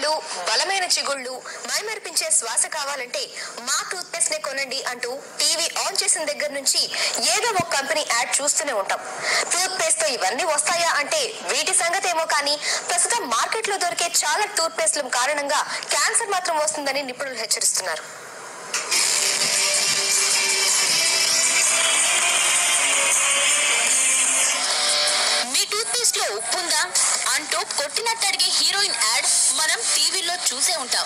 smell బలమైన చిగుళ్ళు మైమరిపించే శ్వాస కావాలంటే మా టూత్ పేస్ట్ నే కొనండి అంటూ టీవీ ఆన్ చేసిన దగ్గర నుంచి ఏదో ఒక కంపెనీ యాడ్ చూస్తూనే ఉంటాం టూత్ పేస్ట్ తో ఇవన్నీ వస్తాయా అంటే వీటి సంగతి ఏమో కానీ ప్రస్తుతం మార్కెట్ లో దొరికే చాలా టూత్ పేస్ట్ల కారణంగా క్యాన్సర్ మాత్రం వస్తుందని నిపుణులు హెచ్చరిస్తున్నారు మీ టూత్ పేస్ట్ లో ఉప్పు ఉందా అంటూ కొట్టినట్టు అడిగే హీరోయిన్ యాడ్ మనం టీవీలో చూసే ఉంటాం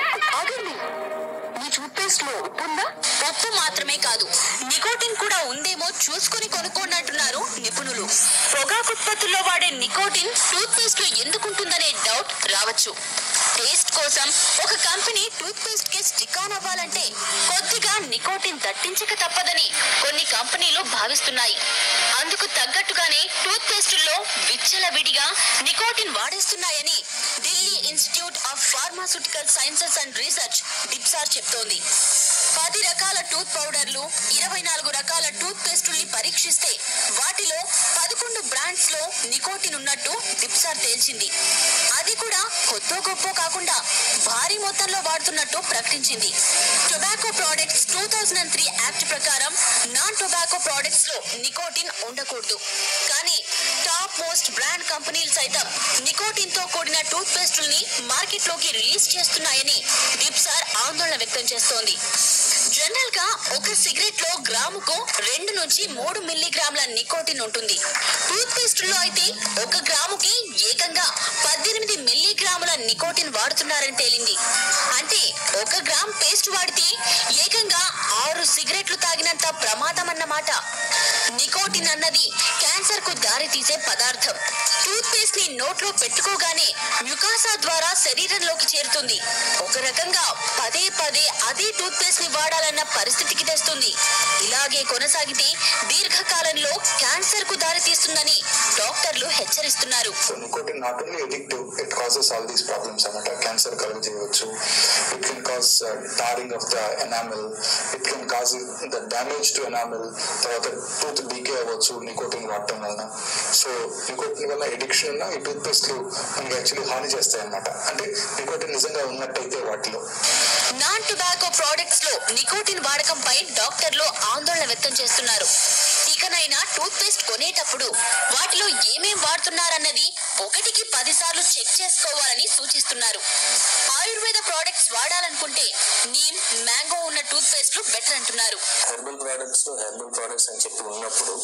ఆగండి మీ టూత్ పేస్ట్ లో ఉప్పు ఉందా ఉప్పు మాత్రమే కాదు నికోటిన్ కూడా ఉందేమో చూసుకుని కొనుక్కోండి అంటున్నారు నిపుణులు పొగాకు ఉత్పత్తుల్లో వాడే నికోటిన్ టూత్ పేస్ట్ లో ఎందుకుంటుందనే డౌట్ రావచ్చు టేస్ట్ కోసం ఒక కంపెనీ టూత్ పేస్ట్ కి స్టిక్ ఆన్ అవ్వాలంటే కొద్దిగా నికోటిన్ దట్టించక తప్పదని కొన్ని కంపెనీలు భావిస్తున్నాయి అందుకు తగ్గట్టుగానే టూత్ పేస్టుల్లో విచ్చలవిడిగా నికోటిన్ వాడేస్తున్నాయని Delhi Institute of Pharmaceutical Sciences and Research DIPSAR చెప్తోంది పది రకాల టూత్ పౌడర్లు ఇరవై నాలుగు రకాల టూత్ పేస్టుల్ని పరీక్షిస్తే వాటిలో పదకొండు బ్రాండ్స్ లో నికోటిన్ ఉన్నట్టు డిప్సార్ తేల్చింది అది కూడా కొత్త గొప్ప కాకుండా భారీ మొత్తంలో వాడుతున్నట్టు ప్రకటించింది tobacco products two thousand and three act ప్రకారం నాన్ టొబాకో ప్రోడక్ట్స్ లో నికోటిన్ ఉండకూడదు కానీ టాప్ మోస్ట్ బ్రాండ్ కంపెనీలు సైతం నికోటిన్ తో కూడిన టూత్ పేస్టుల్ని మార్కెట్ లోకి రిలీజ్ చేస్తున్నాయని డిప్సార్ ఆందోళన వ్యక్తం చేస్తోంది జనరల్ గా ఒక సిగరెట్ లో గ్రాముకు రెండు నుంచి మూడు మిల్లీగ్రాముల నికోటిన్ ఉంటుంది టూత్ పేస్ట్ లో అయితే ఒక గ్రాముకి ఏకంగా పద్దెనిమిది మిల్లీగ్రాముల నికోటిన్ వాడుతున్నారని తేలింది అంటే ఒక గ్రామ్ పేస్ట్ వాడితే ఏకంగా ఆరు సిగరెట్లు తాగినంత ప్రమాదం అన్నమాట నికోటిన్ అన్నది క్యాన్సర్ కు దారి తీసే పదార్థం టూత్ పేస్ట్ ని నోట్లో పెట్టుకోగానే మ్యుకాసా ద్వారా శరీరంలోకి చేరుతుంది ఒక రకంగా పదే పదే అదే టూత్ పేస్ట్ ని వాడాలన్న పరిస్థితికి తెస్తుంది ఇలాగే కొనసాగితే దీర్ఘకాలంలో క్యాన్సర్ కు దారి తీస్తుందని డాక్టర్లు హెచ్చరిస్తున్నారు so nicotine not only addictive it causes all these problems అనమాట క్యాన్సర్ కలుగు చేయవచ్చు it can cause tarring of the enamel it can cause the damage to enamel తర్వాత టూత్ డీకే అవ్వచ్చు నికోటిన్ వాడటం వలన సో నికోటిన్ వల్ల ఎడిక్షన్ ఉన్న ఈ టూత్ పేస్ట్లు మనకి యాక్చువల్లీ హాని చేస్తాయి అనమాట అంటే నికోటిన్ నిజంగా ఉన్నట్టయితే వాటిలో నాన్ టొబాకో ప్రోడక్ట్స్ లో నికోటిన్ వాడకంపై డాక్టర్లు ఆందోళన వ్యక్తం చేస్తున్నారు ఇకనైనా టూత్ పేస్ట్ కొనేటప్పుడు వాటిలో ఏమేం వాడుతున్నారన్నది ఒకటికి పది సార్లు చెక్ చేసుకోవాలని సూచిస్తున్నారు ఆయుర్వేద ప్రోడక్ట్స్ వాడాలనుకుంటే నీమ్ మ్యాంగో ఉన్న టూత్ పేస్ట్లు బెటర్ అంటున్నారు హెర్బల్ ప్రోడక్ట్స్ హెర్బల్ ప్రోడక్ట్స్ అని చెప్పి ఉన్నప్పుడు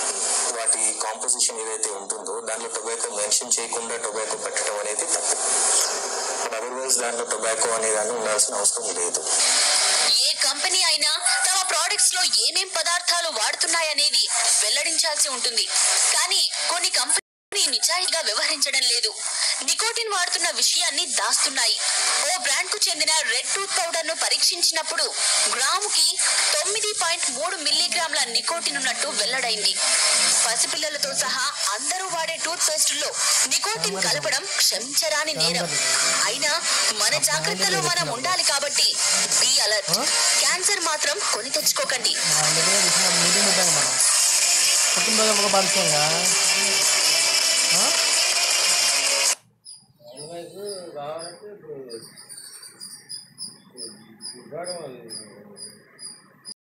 వాటి కాంపోజిషన్ ఏదైతే ఉంటుందో దాంట్లో టొబాకో మెన్షన్ చేయకుండా టొబాకో పెట్టడం అనేది తప్పు బట్ అదర్వైజ్ దాంట్లో టొబాకో అనే దాన్ని ఉండాల్సిన అవసరం లేదు ఏ కంపెనీ అయినా తమ ప్రోడక్ట్స్ లో ఏమేం పదార్థాలు వాడుతున్నాయనేది వెల్లడించాల్సి ఉంటుంది కానీ కొన్ని కంపెనీ నిజాయితీగా వ్యవహరించడం లేదు నికోటిన్ వాడుతున్న విషయాన్ని దాస్తున్నాయి ఓ బ్రాండ్ కు చెందిన రెడ్ టూత్ పౌడర్ ను పరీక్షించినప్పుడు గ్రాముకి తొమ్మిది పాయింట్ మూడు మిల్లీగ్రాముల నికోటిన్ ఉన్నట్టు వెల్లడైంది పసిపిల్లలతో సహా అందరూ వాడే టూత్ పేస్టుల్లో నికోటిన్ కలపడం క్షమించరాని నేరం అయినా మన జాగ్రత్తలో మనం ఉండాలి కాబట్టి బి అలర్ట్ క్యాన్సర్ మాత్రం కొని తెచ్చుకోకండి మన దగ్గర తీసుకున్న మీటింగ్ పెట్టాం మనం పుట్టినరోజు ఒక పంచుకోగా అడ్వైస్ కావాలంటే ఇప్పుడు విభాగం అది